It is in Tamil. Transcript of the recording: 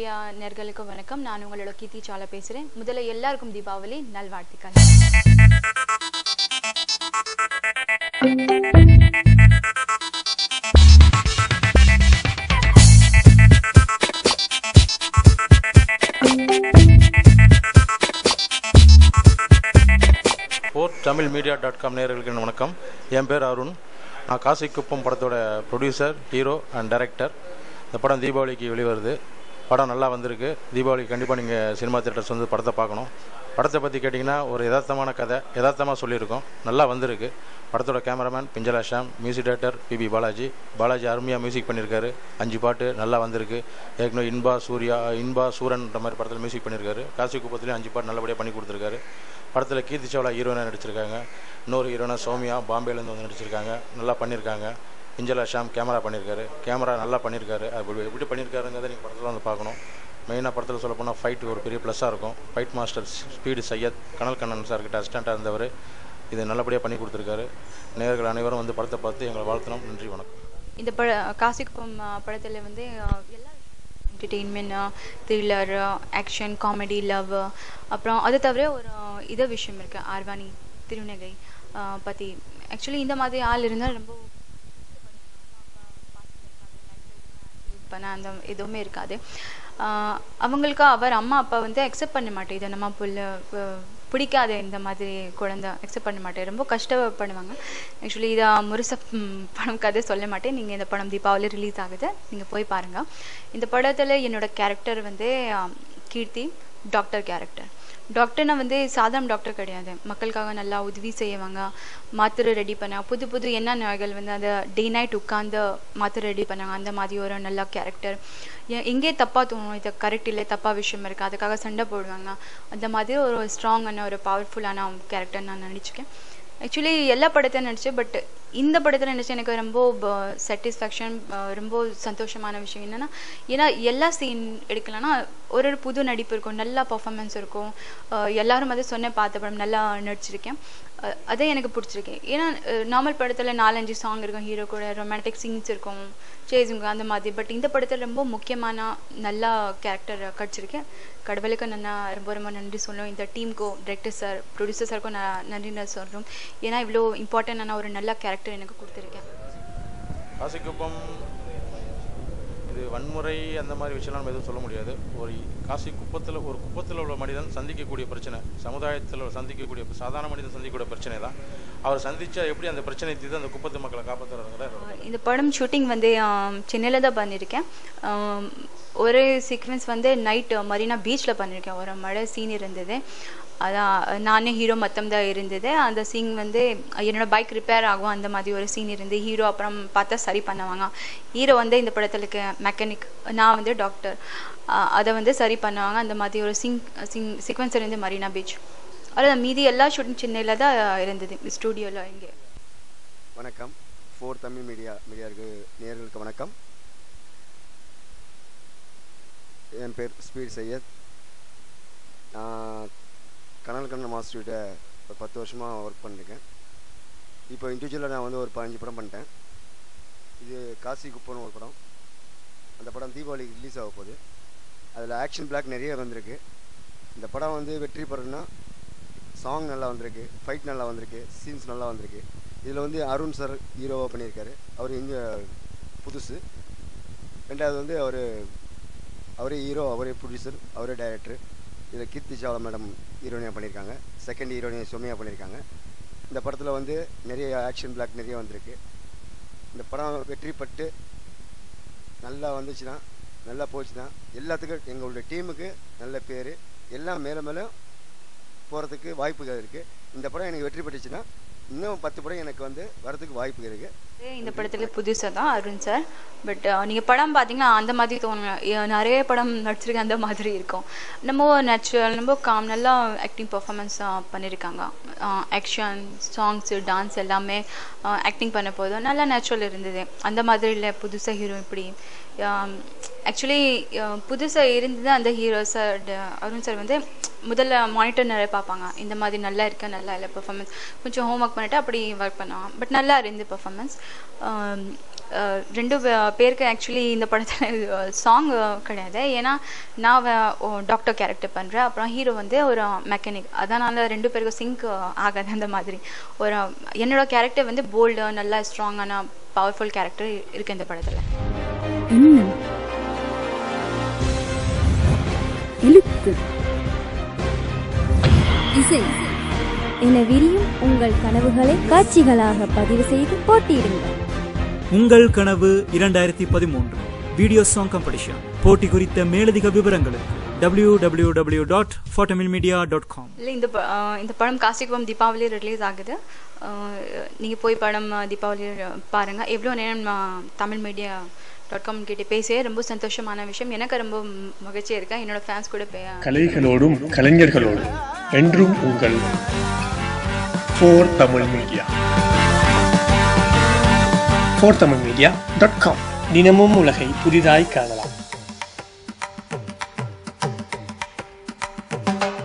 மீடியா நேர்களுக்கு வணக்கம் நான் உங்களோட கீர்த்தி சாலை பேசுகிறேன் முதல்ல எல்லாருக்கும் தீபாவளி நல்வாழ்த்துக்கள் four Tamil media dot com நேயர்களுக்கு என் வணக்கம் என் பேர் அருண் நான் காசிக்குப்பம் படத்தோட ப்ரொடியூசர் ஹீரோ அண்ட் டைரக்டர் இந்த படம் தீபாவளிக்கு வெளிவருது படம் நல்லா வந்திருக்கு தீபாவளிக்கு கண்டிப்பாக நீங்கள் சினிமா தேட்டர்ஸ் வந்து படத்தை பார்க்கணும் படத்தை பற்றி கேட்டிங்கன்னா ஒரு யதார்த்தமான கதை யதார்த்தமாக சொல்லியிருக்கோம் நல்லா வந்திருக்கு படத்தோட cameraman Pinjala Sham music director BP Balaji Balaji அருமையாக மியூசிக் பண்ணியிருக்காரு அஞ்சு பாட்டு நல்லா வந்திருக்கு ஏற்கனவே இன்பா சூர்யா இன்பா சூரன்ற மாதிரி படத்தில் மியூசிக் பண்ணியிருக்காரு காசி குப்பத்துலேயும் அஞ்சு பாட்டு நல்லபடியாக பண்ணி கொடுத்துருக்காரு படத்தில் கீர்த்தி சோலா ஹீரோயினாக நடிச்சிருக்காங்க இன்னொரு ஹீரோனா சௌமியா பாம்பேலேருந்து வந்து நடிச்சிருக்காங்க நல்லா பண்ணியிருக்காங்க பிஞ்சலா ஷாம் கேமரா பண்ணியிருக்காரு கேமரா நல்லா பண்ணியிருக்காரு அது எப்படி பண்ணியிருக்காருங்கிறத நீங்கள் படத்தில் வந்து பார்க்கணும் மெயினாக படத்தில் சொல்ல போனால் ஃபைட் ஒரு பெரிய ப்ளஸ்ஸாக இருக்கும் ஃபைட் மாஸ்டர் ஸ்பீடு சையத் கனல் கண்ணன் சார்கிட்ட அசிஸ்டண்ட்டாக இருந்தவர் இது நல்லபடியாக பண்ணி கொடுத்துருக்காரு நேயர்கள் அனைவரும் வந்து படத்தை பார்த்து எங்களை வாழ்த்தணும் நன்றி வணக்கம் இந்த பட காசிக்குப்பம் படத்தில் வந்து அஹ், எல்லா entertainment thriller action comedy love அப்புறம் அது தவிர ஒரு அஹ், இது விஷயம் இருக்கு ஆர்வானி திருநகை அஹ், பற்றி ஆக்சுவலி இந்த மாதிரி ஆள் இருந்தால் ரொம்ப பண்ண அந்த எதுவுமே இருக்காது ஆஹ் அவங்களுக்கு அவர் அம்மா அப்பா வந்து அக்செப்ட் பண்ண மாட்டேன் இதை நம்ம புள்ள ப- பிடிக்காத இந்த மாதிரி குழந்தை அக்செப்ட் பண்ண மாட்டேன் ரொம்ப கஷ்டப்படுவாங்க ஆக்சுவலி இதை முருச ம், படம் கதை சொல்ல மாட்டேன் நீங்கள் இந்த படம் தீபாவளி ரிலீஸ் ஆகுது நீங்கள் போய் பாருங்கள் இந்த படத்தில் என்னோட கேரக்டர் வந்து ஆம், கீர்த்தி டாக்டர் கேரக்டர் டாக்டர்னா வந்து சாதாரண டாக்டர் கிடையாது மக்களுக்காக நல்லா உதவி செய்வாங்க மாத்திரை ரெடி பண்ண புது புது என்ன நோய்கள் வந்து அந்த டே நைட் உட்காந்து மாத்திரை ரெடி பண்ணாங்க அந்த மாதிரி ஒரு நல்ல கேரக்டர் எங்கே தப்பாக தோணும் இது கரெக்ட் இல்லை தப்பாக விஷயம் இருக்குது அதுக்காக சண்டை போடுவாங்க அந்த மாதிரி ஒரு ஸ்ட்ராங்கான ஒரு பவர்ஃபுல்லான கேரக்டர் நான் நினச்சிக்கேன் ஆக்சுவலி எல்லா படத்தையும் நடிச்சேன் பட் இந்த படத்தில் நினச்சி எனக்கு ரொம்ப சாட்டிஸ்ஃபேக்ஷன் ரொம்ப சந்தோஷமான விஷயம் என்னென்னா ஏன்னா எல்லா சீன் எடுக்கலன்னா ஒரு ஒரு புது நடிப்பு இருக்கும் நல்லா பர்ஃபார்மன்ஸ் இருக்கும் அஹ் எல்லாரும் அதை சொன்ன பார்த்த படம் நல்லா நடிச்சிருக்கேன் அஹ் அதே எனக்கு பிடிச்சிருக்கு ஏன்னா நார்மல் படத்தில் நாலஞ்சு சாங் இருக்கும் ஹீரோ கூட ரொமான்டிக் சீன்ஸ் இருக்கும் சேஸுங்க அந்த மாதிரி பட் இந்த படத்தில் ரொம்ப முக்கியமான நல்லா கேரக்டர் கிடச்சிருக்கேன் கடவுளுக்கு நான் ரொம்ப ரொம்ப நன்றி சொல்லுவேன் இந்த டீமுக்கும் டிரெக்டர் சார் ப்ரொடியூசர் சாருக்கும் நான் நன்றி நான் சொல்கிறோம் ஏன்னா இவ்வளோ இம்பார்ட்டண்டான ஒரு நல்ல கேரக்டர் எனக்கு கொடுத்துருக்கேன் காசிக்குப்பம் இது வன்முறை அந்த மாதிரி விஷயம்லாம் நம்ம எதுவும் சொல்ல முடியாது ஒரு காசி குப்பத்தில் ஒரு குப்பத்தில் உள்ள மனிதன் சந்திக்கக்கூடிய பிரச்சனை சமுதாயத்தில் சந்திக்கக்கூடிய சாதாரண மனிதன் சந்திக்கக்கூடிய பிரச்சனை தான் அவர் சந்திச்சா எப்படி அந்த பிரச்சனை தீர்த்து அந்த குப்பத்து மக்களை காப்பாற்றுறாங்கிற இந்த படம் ஷூட்டிங் வந்து சென்னையில் தான் பண்ணியிருக்கேன் ஆம், ஒரு சீக்வன்ஸ் வந்து நைட் மரீனா பீச்சில் பண்ணியிருக்கேன் ஒரு மழை சீன் இருந்தது அதான் நானே ஹீரோ மொத்தம் தான் இருந்தது அந்த சீன் வந்து என்னோட பைக் ரிப்பேர் ஆகும் அந்த மாதிரி ஒரு சீன் இருந்து ஹீரோ அப்புறம் பார்த்தா சரி பண்ணுவாங்க ஹீரோ வந்து இந்த படத்துக்கு மெக்கானிக் நான் வந்து டாக்டர் அதை வந்து சரி பண்ணுவாங்க அந்த மாதிரி ஒரு சீன் சீன் சீக்வன்ஸ் இருந்து மரீனா பீச் அவ்வளோதான் மீதி எல்லா ஷூட்டிங் சென்னையில் தான் இருந்தது ஸ்டூடியோவில் இங்கே வணக்கம் ஃபோர் தமிழ் மீடியா மீடியாவுக்கு நேயர்களுக்கு வணக்கம் என் பேர் ஸ்பீட் சையத் நான் கனல் கண்ணன் மாஸ்டர்கிட்ட ஒரு பத்து வருஷமாக ஒர்க் பண்ணியிருக்கேன் இப்போ இண்டிவிஜுவலாக நான் வந்து ஒரு பதினஞ்சு படம் பண்ணிட்டேன் இது காசி குப்பன்னு ஒரு படம் அந்த படம் தீபாவளிக்கு ரிலீஸ் ஆக போகுது அதில் ஆக்ஷன் பிளாக் நிறைய வந்திருக்கு இந்த படம் வந்து வெற்றி பெறணும்னா சாங் நல்லா வந்திருக்கு ஃபைட் நல்லா வந்திருக்கு சீன்ஸ் நல்லா வந்திருக்கு இதில் வந்து அருண் சார் ஹீரோவாக பண்ணியிருக்காரு அவர் இங்கே புதுசு ரெண்டாவது வந்து அவர் அவரே ஹீரோ அவரே ப்ரொடியூசர் அவரே டைரக்டர் இதில் கீர்த்தி சாவ்லா மேடம் ஹீரோனியாக பண்ணியிருக்காங்க செகண்ட் ஹீரோனியா சொமையாக பண்ணியிருக்காங்க இந்த படத்தில் வந்து நிறைய ஆக்ஷன் பிளாக் நிறைய வந்திருக்கு இந்த படம் வெற்றி பட்டு நல்லா வந்துச்சுன்னா நல்லா போச்சுன்னா எல்லாத்துக்கும் எங்களுடைய டீமுக்கு நல்ல பேர் எல்லாம் மேலே மேலே போகிறதுக்கு வாய்ப்புகள் இருக்குது இந்த படம் எனக்கு வெற்றி பெற்றுச்சுன்னா இன்னும் பத்து படம் எனக்கு வந்து வரதுக்கு வாய்ப்பு இருக்குது இந்த படத்துல புதுசாக தான் அருண் சார் பட் நீங்கள் படம் பார்த்தீங்கன்னா அந்த மாதிரி தோணுங்க ஏ- நிறைய படம் நடிச்சிருக்க அந்த மாதிரி இருக்கும் நம்ம நேச்சுரல் நம்ம காம் நல்லா ஆக்டிங் பர்ஃபார்மன்ஸ் பண்ணியிருக்காங்க ஆக்ஷன் சாங்ஸு டான்ஸ் எல்லாமே ஆக்டிங் பண்ண போதும் நல்லா நேச்சுரல் இருந்தது அந்த மாதிரி இல்லை புதுசாக ஹீரோ இப்படி ஆம், ஆக்சுவலி புதுசாக இருந்தது அந்த ஹீரோ சார் அருண் சார் வந்து முதல்ல மானிட்டர் நிறைய பார்ப்பாங்க இந்த மாதிரி நல்லா இருக்கா நல்லா இல்லை பெர்ஃபார்மன்ஸ் கொஞ்சம் ஹோம் ஒர்க் பண்ணிட்டு அப்படி ஒர்க் பண்ணுவாங்க பட் நல்லா இருந்து பெர்ஃபார்மன்ஸ் ரெண்டு பே- பேருக்கு ஆக்சுவலி இந்த படத்தில் சாங் கிடையாது ஏன்னா நான் டாக்டர் கேரக்டர் பண்ணுறேன் அப்புறம் ஹீரோ வந்து ஒரு மெக்கானிக் அதனால ரெண்டு பேருக்கும் சிங்க் ஆகாது அந்த மாதிரி ஒரு என்னோட கேரக்டர் வந்து போல்டு நல்லா ஸ்ட்ராங்கான பவர்ஃபுல் கேரக்டர் இருக்கு இந்த படத்தில் எண்ணம் எழுத்து இசை என விரியும் உங்கள் கனவுகளை காட்சிகளாக பதிவு செய்து போட்டியிடுங்கள் உங்கள் கனவு இரண்டாயிரத்தி பதிமூன்று வீடியோ சாங் காம்படிஷன் போட்டி குறித்த மேலதிக விவரங்களுக்கு W W W dot media dot com இல்லை இந்த ப- ஆஹ் இந்த படம் காசிக்குப்பம் தீபாவளி ரிலீஸ் ஆகுது நீங்கள் போய் படம் ஆஹ் தீபாவளி பாருங்கள் எவ்வளோ நேரம் நான் தமிழ் மீடியா டாட் காம் கிட்ட பேசியே ரொம்ப சந்தோஷமான விஷயம் எனக்கு ரொம்ப ம்- மகிழ்ச்சியா இருக்கேன் என்னோட ஃபேன்ஸ் கூட பே- கலைகளோடும் கலைஞர்களோடும் என்றும் உங்கள் four Tamil media four Tamil media dot com தினமும் உலகை புதிதாய் காணலாம்